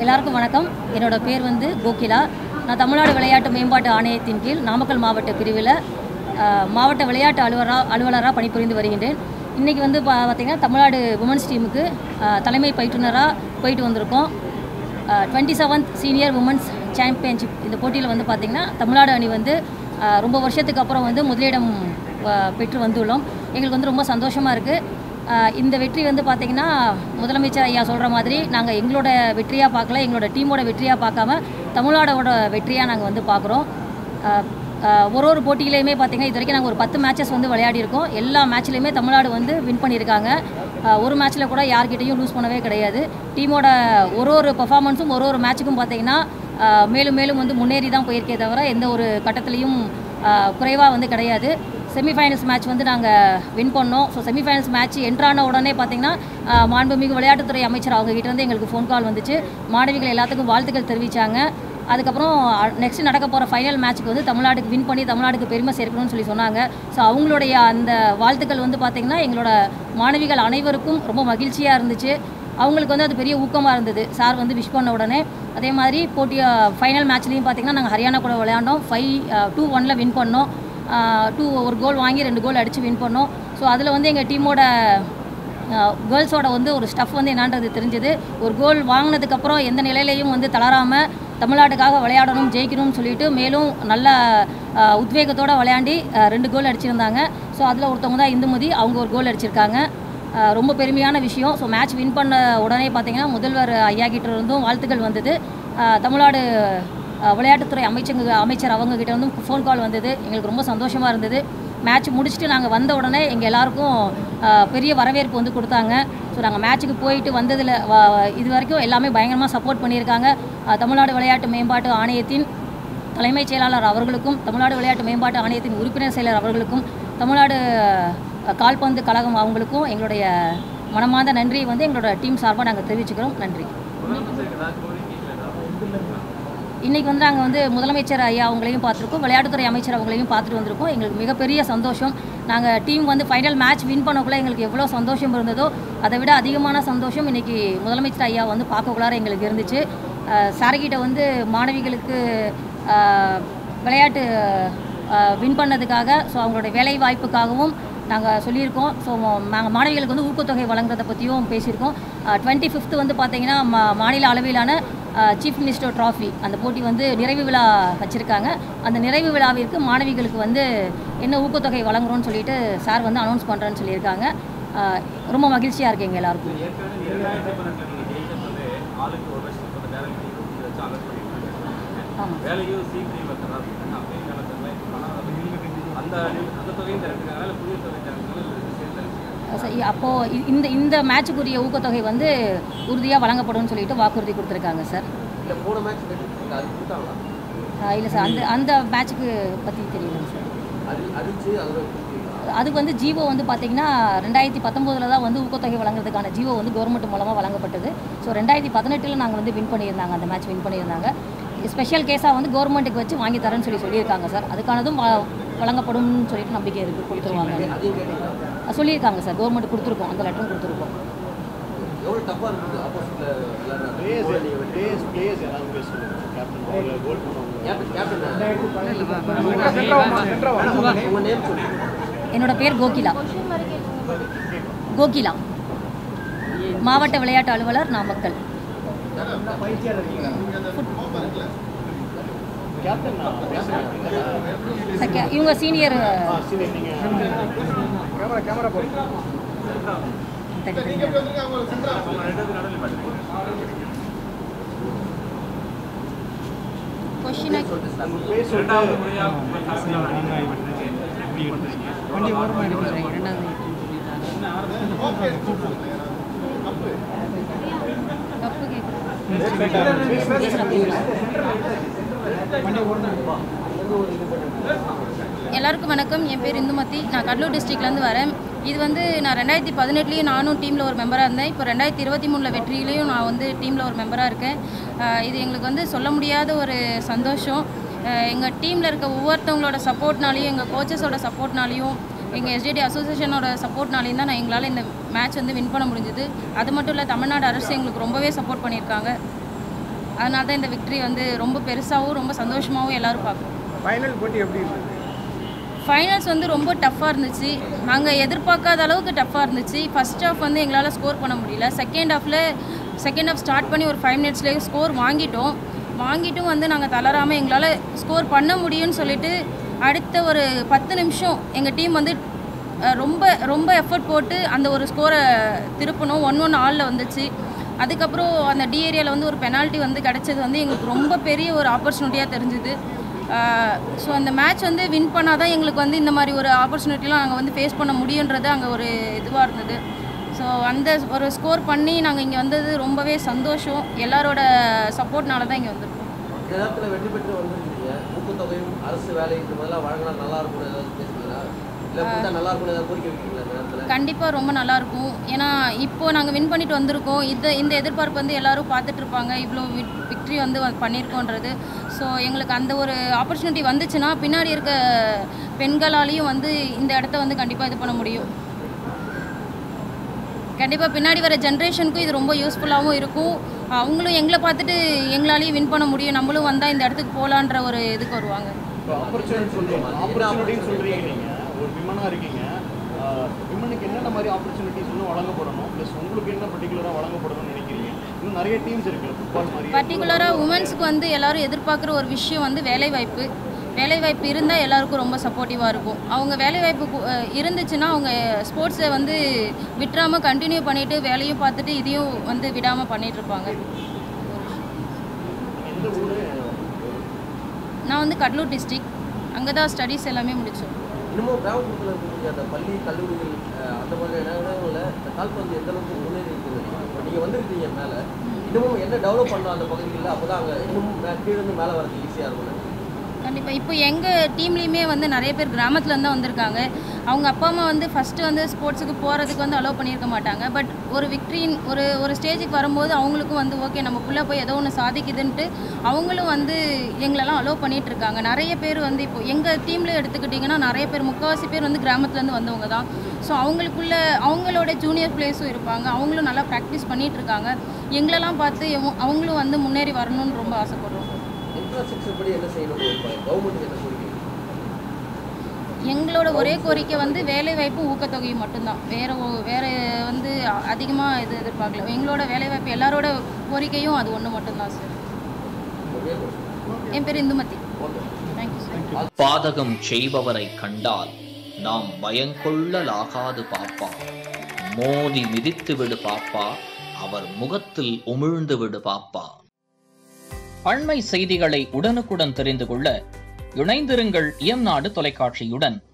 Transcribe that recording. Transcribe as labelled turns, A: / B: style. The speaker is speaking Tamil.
A: எல்லாருக்கும் வணக்கம் என்னோட பேர் வந்து கோகிலா நான் தமிழ்நாடு விளையாட்டு மேம்பாட்டு ஆணையத்தின் கீழ் நாமக்கல் மாவட்ட பிரிவில் அஹ், மாவட்ட விளையாட்டு அலுவலராக அலுவலராக பணிபுரிந்து வருகின்றேன் இன்றைக்கி வந்து பா பார்த்திங்கன்னா தமிழ்நாடு உமன்ஸ் டீமுக்கு அஹ், தலைமை பயிற்றுனராக போயிட்டு வந்திருக்கோம் twenty seventh senior women's championship இந்த போட்டியில் வந்து பார்த்திங்கன்னா தமிழ்நாடு அணி வந்து அஹ், ரொம்ப வருஷத்துக்கு அப்புறம் வந்து முதலிடம் அஹ், பெற்று வந்துள்ளோம் எங்களுக்கு வந்து ரொம்ப சந்தோஷமாக இருக்குது ஆஹ் இந்த வெற்றி வந்து பார்த்திங்கன்னா முதலமைச்சர் ஐயா சொல்கிற மாதிரி நாங்கள் எங்களோட வெற்றியாக பார்க்கல எங்களோட டீமோட வெற்றியாக பார்க்காம தமிழ்நாடோட வெற்றியாக நாங்கள் வந்து பார்க்குறோம் ஒரு ஒரு போட்டியிலையுமே பார்த்திங்கன்னா இது வரைக்கும் நாங்கள் ஒரு பத்து மேட்சஸ் வந்து விளையாடிருக்கோம் எல்லா மேட்ச்லேயுமே தமிழ்நாடு வந்து வின் பண்ணியிருக்காங்க ஆஹ் ஒரு மேட்ச்சில் கூட யார்கிட்டையும் லூஸ் பண்ணவே கிடையாது டீமோட ஒரு ஒரு பர்ஃபார்மன்ஸும் ஒரு ஒரு மேட்ச்சுக்கும் பார்த்திங்கன்னா ஆஹ் மேலும் மேலும் வந்து முன்னேறி தான் போயிருக்கே தவிர எந்த ஒரு கட்டத்துலேயும் குறைவாக வந்து கிடையாது செமிஃபைனல்ஸ் மேட்ச் வந்து நாங்கள் வின் பண்ணோம் ஸோ செமிஃபைனல்ஸ் மேட்ச் என்ட்ரான உடனே பார்த்தீங்கன்னா ஆஹ், மாண்புமிகு விளையாட்டுத்துறை அமைச்சர் அவங்க கிட்ட இருந்து எங்களுக்கு ஃபோன் கால் வந்துச்சு மாணவிகள் எல்லாத்துக்கும் வாழ்த்துக்கள் தெரிவித்தாங்க அதுக்கப்புறம் நெக்ஸ்ட் நடக்க போகிற ஃபைனல் மேட்ச்சுக்கு வந்து தமிழ்நாட்டுக்கு வின் பண்ணி தமிழ்நாட்டுக்கு பெருமை சேர்க்கணும்னு சொல்லி சொன்னாங்க ஸோ அவங்களுடைய அந்த வாழ்த்துக்கள் வந்து பார்த்திங்கன்னா எங்களோட மாணவிகள் அனைவருக்கும் ரொம்ப மகிழ்ச்சியாக இருந்துச்சு அவங்களுக்கு வந்து அது பெரிய ஊக்கமாக இருந்தது சார் வந்து விஷ் பண்ண உடனே அதே மாதிரி போட்டி ஃபைனல் மேட்ச்லேயும் பார்த்திங்கன்னா நாங்கள் ஹரியானா கூட விளையாண்டோம் ஃபைவ் டூ ஒனில் வின் பண்ணோம் டூ ஒரு கோல் வாங்கி ரெண்டு கோல் அடித்து வின் பண்ணோம் ஸோ அதில் வந்து எங்கள் டீமோட கேர்ள்ஸோட வந்து ஒரு ஸ்டஃப் வந்து என்னான்றது தெரிஞ்சது ஒரு கோல் வாங்கினதுக்கப்புறம் எந்த நிலையிலையும் வந்து தளராமல் தமிழ்நாட்டுக்காக விளையாடணும் ஜெயிக்கணும்னு சொல்லிட்டு மேலும் நல்ல அஹ், உத்வேகத்தோட விளையாண்டி அஹ், ரெண்டு கோல் அடிச்சிருந்தாங்க ஸோ அதில் ஒருத்தவங்க தான் இந்துமதி அவங்க ஒரு கோல் அடிச்சிருக்காங்க அஹ், ரொம்ப பெருமையான விஷயம் ஸோ மேட்ச் வின் பண்ண உடனே பார்த்தீங்கன்னா முதல்வர் ஐயா கிட்ட இருந்தும் வாழ்த்துக்கள் வந்தது அஹ், தமிழ்நாடு அஹ், விளையாட்டுத்துறை அமைச்சங்க அமைச்சர் அவங்க கிட்ட வந்து ஃபோன் கால் வந்தது எங்களுக்கு ரொம்ப சந்தோஷமாக இருந்தது மேட்ச் முடிச்சுட்டு நாங்கள் வந்த உடனே எங்கள் எல்லாருக்கும் அஹ், பெரிய வரவேற்பு வந்து கொடுத்தாங்க ஸோ நாங்கள் மேட்ச்சுக்கு போயிட்டு வந்ததில் இது வரைக்கும் எல்லாமே பயங்கரமாக சப்போர்ட் பண்ணியிருக்காங்க அஹ், தமிழ்நாடு விளையாட்டு மேம்பாட்டு ஆணையத்தின் தலைமைச் செயலாளர் அவர்களுக்கும் தமிழ்நாடு விளையாட்டு மேம்பாட்டு ஆணையத்தின் உறுப்பினர் செயலர் அவர்களுக்கும் தமிழ்நாடு அஹ், கால்பந்து கழகம் அவங்களுக்கும் எங்களுடைய மனமார்ந்த நன்றியை வந்து எங்களோட டீம் சார்பாக நாங்கள் தெரிவிச்சுக்கிறோம் நன்றி இன்றைக்கி வந்து நாங்கள் வந்து முதலமைச்சர் ஐயா அவங்களையும் பார்த்துருக்கோம் விளையாட்டுத்துறை அமைச்சர் அவங்களையும் பார்த்துட்டு வந்திருக்கோம் எங்களுக்கு மிகப்பெரிய சந்தோஷம் நாங்கள் டீம் வந்து ஃபைனல் மேட்ச் வின் பண்ணக்குள்ள எங்களுக்கு எவ்வளோ சந்தோஷம் இருந்ததோ அதை விட அதிகமான சந்தோஷம் இன்றைக்கி முதலமைச்சர் ஐயா வந்து பார்க்கக்குள்ளார எங்களுக்கு இருந்துச்சு சார்கிட்ட வந்து மாணவிகளுக்கு அஹ், விளையாட்டு வின் பண்ணதுக்காக ஸோ அவங்களுடைய வேலை வாய்ப்புக்காகவும் நாங்கள் சொல்லியிருக்கோம் ஸோ நாங்கள் மாணவிகளுக்கு வந்து ஊக்கத்தொகை வழங்குறதை பற்றியும் பேசியிருக்கோம் டுவெண்ட்டி ஃபிஃப்த்து வந்து பார்த்தீங்கன்னா மா மாநில அளவிலான சீஃப் மினிஸ்டர் ட்ராஃபி அந்த போட்டி வந்து நிறைவு விழா வச்சுருக்காங்க அந்த நிறைவு விழாவிற்கு மாணவிகளுக்கு வந்து என்ன ஊக்கத்தொகை வழங்குறோம்னு சொல்லிட்டு சார் வந்து அனௌன்ஸ் பண்ணுறேன்னு சொல்லியிருக்காங்க அஹ், ரொம்ப மகிழ்ச்சியாக இருக்கு எங்கள் எல்லாருக்கும் ஆமாம்
B: வேலையும் சீக்கிரம் வைக்கிறா அப்படின்னா அப்படியே காலத்தில் அந்த அந்த தொகையும் திரட்டுனால இல்லை புதிய தொகை திரட்டுனால இல்லை சேர்ந்து
A: ச- இ- அப்போ இ- இந்த இந்த மேட்சுக்குரிய ஊக்கத்தொகை வந்து உறுதியாக வழங்கப்படும்னு சொல்லிட்டு வாக்குறுதி கொடுத்துருக்காங்க சார்
B: இல்லை போன மேட்ச் வெற்றி அது கொடுத்தாங்களா
A: இல்லை சார் அந்த அந்த மேட்ச்சுக்கு பற்றி தெரியல சார்
B: அது அடிச்சு அதோட
A: அது வந்து ஜீவோ வந்து பார்த்தீங்கன்னா ரெண்டாயிரத்தி பத்தொம்போதில் தான் வந்து ஊக்கத்தொகை வழங்குறதுக்கான ஜீவோ வந்து கவர்மெண்ட் மூலமாக வழங்கப்பட்டது ஸோ ரெண்டாயிரத்தி பதினெட்டில் நாங்கள் வந்து வின் பண்ணியிருந்தாங்க அந்த மேட்ச் வின் பண்ணியிருந்தாங்க ஸ்பெஷல் கேஸாக வந்து கவர்மெண்ட்டுக்கு வச்சு வாங்கி தரேன்னு சொல்லி சொல்லியிருக்காங்க சார் அதுக்கானதும் வ- வழங்கப்படும்னு சொல்லிட்டு நம்பிக்கை இருக்குது கொடுத்துருவாங்க
B: அதையும் கேட்டீங்களா
A: அஹ் சொல்லியிருக்காங்க சார் கவர்மெண்ட் கொடுத்துருக்கோம் அந்த லெட்டரும் கொடுத்துருக்கோம்
B: எவ்வளோ டஃப்பாக இருக்குது ஆப்போசிட்டில் விளையாடுறாங்க
C: பிளேயர்ஸ் பிளேயர்ஸ் எல்லாரும் பேர் சொல்லுங்க கேப்டன் அவங்க கோல் பண்ணுவாங்க
B: கேப்டன் கேப்டன் உங்கள் நேம் சொல்லுங்கள்
A: என்னோட பேர் கோகிலா கோகிலா மாவட்ட விளையாட்டு அலுவலர் நாமக்கல்
C: கேப்டன் நான் பேசுகிறேன்
A: சரி, இவங்க சீனியர்
C: சரி நீங்கள் கேமரா கேமரா போடுங்க
A: கொஷினை
C: உங்கள் பேர் சொல்லிட்டு
A: தப்பு கேட்குறேன்
D: எல்லாருக்கும் வணக்கம் என் பேர் இந்துமதி நான் கடலூர் டிஸ்ட்ரிக்ட்லேருந்து வரேன் இது வந்து நான் ரெண்டாயிரத்தி பதினெட்டுலேயும் நானும் டீமில் ஒரு மெம்பராக இருந்தேன் இப்போ ரெண்டாயிரத்தி இருபத்தி மூணில் வெற்றியிலையும் நான் வந்து டீமில் ஒரு மெம்பராக இருக்கேன் ஆஹ் இது எங்களுக்கு வந்து சொல்ல முடியாத ஒரு சந்தோஷம் எங்கள் டீமில் இருக்க ஒவ்வொருத்தவங்களோட சப்போர்ட்னாலையும் எங்கள் கோச்சஸோட சப்போர்ட்னாலையும் எங்கள் எஸ்டிடி அசோசியேஷனோட சப்போர்ட்னாலையும் தான் நான் எங்களால் இந்த மேட்ச் வந்து வின் பண்ண முடிஞ்சது அது மட்டும் இல்லை தமிழ்நாடு அரசு எங்களுக்கு ரொம்பவே சப்போர்ட் பண்ணியிருக்காங்க அதனால தான் இந்த விக்ட்ரி வந்து ரொம்ப பெருசாகவும் ரொம்ப சந்தோஷமாகவும் எல்லாரும் பார்க்குறோம்
E: ஃபைனல் போட்டி எப்படி இருந்தது
D: ஃபைனல்ஸ் வந்து ரொம்ப டஃப்பாக இருந்துச்சு நாங்கள் எதிர்பார்க்காத அளவுக்கு டஃப்பாக இருந்துச்சு ஃபர்ஸ்ட் ஹாஃப் வந்து எங்களால் ஸ்கோர் பண்ண முடியல செகண்ட் ஹாஃபில் செகண்ட் ஹாஃப் ஸ்டார்ட் பண்ணி ஒரு ஃபைவ் மினிட்ஸ்லேயே ஸ்கோர் வாங்கிட்டோம் வாங்கிட்டும் வந்து நாங்கள் தளராமல் எங்களால் ஸ்கோர் பண்ண முடியும்னு சொல்லிட்டு அடுத்த ஒரு பத்து நிமிஷம் எங்கள் டீம் வந்து அஹ், ரொம்ப ரொம்ப எஃபர்ட் போட்டு அந்த ஒரு ஸ்கோரை திருப்பணும் ஒன் ஒன் ஆளில் வந்துச்சு அதுக்கப்புறம் அந்த டி ஏரியாவில் வந்து ஒரு பெனால்ட்டி வந்து கிடச்சது வந்து எங்களுக்கு ரொம்ப பெரிய ஒரு ஆப்பர்ச்சுனிட்டியாக தெரிஞ்சுது ஸோ அந்த மேட்ச் வந்து வின் பண்ணால் தான் எங்களுக்கு வந்து இந்த மாதிரி ஒரு ஆப்பர்ச்சுனிட்டிலாம் நாங்கள் வந்து ஃபேஸ் பண்ண முடியுன்றது அங்கே ஒரு இதுவாக இருந்தது ஸோ அந்த ஒரு ஸ்கோர் பண்ணி நாங்கள் இங்கே வந்தது ரொம்பவே சந்தோஷம் எல்லாரோட சப்போர்ட்னால தான் இங்கே வந்திருக்கோம்
F: இந்த நேரத்தில் வெற்றி பெற்று வந்திருக்கீங்க ஊக்கத்தொகையும் அரசு வேலை இந்த மாதிரிலாம் வழங்கினா நல்லா இருக்கும்னு ஏதாவது பேசுறீங்களா இல்லை கொடுத்தா நல்லா இருக்கும்னு ஏதாவது கோரிக்கை வைக்கிறீங்களா இந்த நேரத்தில்
D: கண்டிப்பாக ரொம்ப நல்லாயிருக்கும் ஏன்னா இப்போது நாங்கள் வின் பண்ணிட்டு வந்திருக்கோம் இந்த இந்த எதிர்பார்ப்பு வந்து எல்லாரும் பார்த்துட்டு இருப்பாங்க இவ்வளோ விக்ட்ரி வந்து வ- பண்ணியிருக்கோன்றது ஸோ எங்களுக்கு அந்த ஒரு ஆப்பர்ச்சுனிட்டி வந்துச்சுன்னா பின்னாடி இருக்க பெண்களாலையும் வந்து இந்த இடத்த வந்து கண்டிப்பாக இது பண்ண முடியும் கண்டிப்பாக பின்னாடி வர ஜென்ரேஷனுக்கும் இது ரொம்ப யூஸ்ஃபுல்லாகவும் இருக்கும் அவங்களும் எங்களை பார்த்துட்டு எங்களாலையும் வின் பண்ண முடியும் நம்மளும் வந்தால் இந்த இடத்துக்கு போகலான்ற ஒரு இதுக்கு வருவாங்க
C: இப்போ ஆப்பர்ச்சுனிட்டி சொல்றீங்க ஆப்பர்ச்சுனிட்டின்னு சொல்றீங்க நீங்க ஒரு விமனா இருக்கீங்க விமனுக்கு என்னென்ன மாதிரி ஆப்பர்ச்சுனிட்டிஸ் இன்னும் வழங்கப்படணும் ப்ளஸ் உங்களுக்கு என்ன பர்டிகுலராக வழங்கப்படணும்னு நினைக்கிறீங்க இன்னும் நிறைய டீம்ஸ் இருக்கு ஃபுட்பால் மாதிரி
D: பர்டிகுலராக உமன்ஸ்க்கு வந்து எல்லாரும் எதிர்பார்க்குற ஒரு விஷயம் வந்து வேலைவாய்ப்பு வேலைவாய்ப்பு இருந்தால் எல்லாருக்கும் ரொம்ப சப்போர்ட்டிவாக இருக்கும் அவங்க வேலைவாய்ப்பு கு- அஹ் இருந்துச்சுன்னா அவங்க ஸ்போர்ட்ஸை வந்து விட்டுறாமல் கண்டினியூ பண்ணிட்டு வேலையும் பார்த்துட்டு இதையும் வந்து விடாமல் பண்ணிட்டு இருப்பாங்க
C: எந்த ஊர்
D: நான் வந்து கடலூர் டிஸ்ட்ரிக்ட் அங்கே தான் ஸ்டடீஸ் எல்லாமே முடித்தோம்
F: இன்னமும் கிராமப்புறத்தில் இருக்கக்கூடிய அந்த பள்ளி கல்லூரிகள் அஹ், அந்த மாதிரியான இடங்களில் இந்த கால்பந்து எந்த அளவுக்கு முன்னேறி இருக்குது இப்போ நீங்கள் வந்திருக்கீங்க மேலே இன்னமும் என்ன டெவலப் பண்ணலாம் அந்த பகுதிகளில் அப்போ தான் அங்கே இன்னமும் மே- கீழ இருந்து மேலே வரது ஈஸியாக இருக்கும்
D: கண்டிப்பாக இப்போ எங்கள் டீம்லேயுமே வந்து நிறைய பேர் கிராமத்துலேருந்து தான் வந்திருக்காங்க அவங்க அப்பா அம்மா வந்து ஃபஸ்ட்டு வந்து ஸ்போர்ட்ஸுக்கு போகிறதுக்கு வந்து அலோவ் பண்ணியிருக்க மாட்டாங்க பட் ஒரு விக்ட்ரின் ஒரு ஒரு ஸ்டேஜுக்கு வரும்போது அவங்களுக்கும் வந்து ஓகே நம்ம புள்ள போய் ஏதோ ஒன்று சாதிக்குதுன்ட்டு அவங்களும் வந்து எங்களெல்லாம் அலோவ் பண்ணிட்டு இருக்காங்க நிறைய பேர் வந்து இப்போ எங்கள் டீமில் எடுத்துக்கிட்டிங்கன்னா நிறைய பேர் முக்கால்வாசி பேர் வந்து கிராமத்துலேருந்து வந்தவங்க தான் ஸோ அவங்களுக்குள்ள அவங்களோட ஜூனியர் பிளேஸும் இருப்பாங்க அவங்களும் நல்லா ப்ராக்டிஸ் பண்ணிட்டு இருக்காங்க எங்களெல்லாம் பார்த்து இவங்க- அவங்களும் வந்து முன்னேறி வரணும்னு ரொம்ப ஆசைப்படுறோம்
F: இன்ஃப்ராஸ்ட்ரக்சர் படி என்ன செய்யணும் இப்போ கவர்மெண்ட் என்ன கோரிக்கை
D: எங்களோட ஒரே கோரிக்கை வந்து வேலை வாய்ப்பும் ஊக்கத்தொகையும் மட்டும்தான் வேற ஒ- வேற வந்து அதிகமாக இது எதிர்பார்க்கல எங்களோட வேலை வாய்ப்பு எல்லாரோட கோரிக்கையும் அது ஒன்று மட்டும்தான் சார்
F: ஒரே question.
D: என் பேர் இந்துமதி
F: ஓகே
D: தேங்க்யூ சார்
G: பாதகம் செய்பவரை கண்டால் நாம் பயங்கொள்ளலாகாது பாப்பா மோதி மிதித்து விடு பாப்பா அவர் முகத்தில் உமிழ்ந்து விடு பாப்பா அண்மை செய்திகளை உடனுக்குடன் தெரிந்து கொள்ள இணைந்திருங்கள் இயம்நாடு தொலைக்காட்சியுடன்